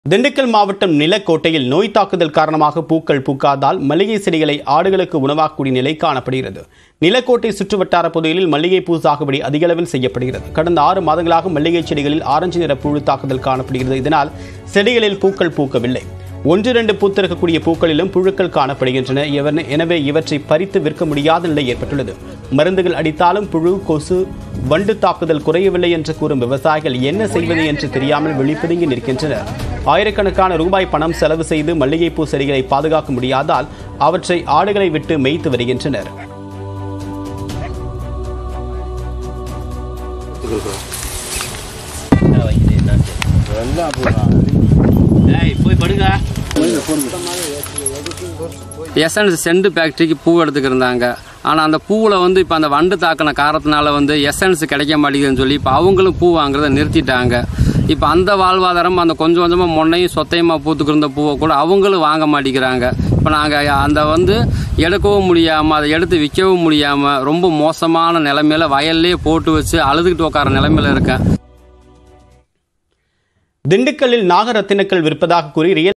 திண்டுக்கல் மாவட்டம் நிலக்கோட்டையில் நோய் தாக்குதல் காரணமாக பூக்கள் பூக்காதால் மல்லிகை செடிகளை ஆடுகளுக்கு உணவாக்கக்கூடிய நிலை காணப்படுகிறது நிலக்கோட்டை சுற்றுவட்டார பகுதிகளில் மல்லிகை பூ சாகுபடி அதிக அளவில் செய்யப்படுகிறது கடந்த ஆறு மாதங்களாக மல்லிகை செடிகளில் ஆரஞ்சு நிற புழு தாக்குதல் காணப்படுகிறது இதனால் செடிகளில் பூக்கள் பூக்கவில்லை ஒன்று இரண்டு பூத்திருக்கக்கூடிய பூக்களிலும் புழுக்கள் காணப்படுகின்றன இவன் எனவே இவற்றை பறித்து விற்க முடியாத நிலை ஏற்பட்டுள்ளது மருந்துகள் அடித்தாலும் புழு கொசு வண்டு தாக்குதல் குறையவில்லை என்று கூறும் விவசாயிகள் என்ன செய்வது என்று தெரியாமல் விழிப்புதுங்கி நிற்கின்றனர் ஆயிரக்கணக்கான ரூபாய் பணம் செலவு செய்து மல்லிகைப்பூ செடிகளை பாதுகாக்க முடியாதால் அவற்றை ஆடுகளை விட்டு மேய்த்து வருகின்றனர் போய் படுங்க எசன்ஸ் செண்டு ஃபேக்ட்ரிக்கு பூ எடுத்துக்கிருந்தாங்க ஆனால் அந்த பூவில் வந்து இப்போ அந்த வண்டு தாக்கின காரணத்தினால வந்து எசன்ஸ் கிடைக்க மாட்டேங்குதுன்னு சொல்லி இப்போ அவங்களும் பூ வாங்குறத நிறுத்திட்டாங்க இப்போ அந்த வாழ்வாதாரம் அந்த கொஞ்சம் கொஞ்சமாக முன்னையும் சொத்தையமாக பூத்துக்கிருந்த பூவை கூட அவங்களும் வாங்க மாட்டேங்கிறாங்க இப்போ நாங்கள் அந்த வந்து எடுக்கவும் முடியாமல் அதை எடுத்து விற்கவும் முடியாமல் ரொம்ப மோசமான நிலைமையில வயல்லே போட்டு வச்சு அழுதுகிட்டு உட்கார நிலைமையில இருக்கேன் திண்டுக்கல்லில் நாகரத்தினக்கள் விற்பதாக கூறி ரியல்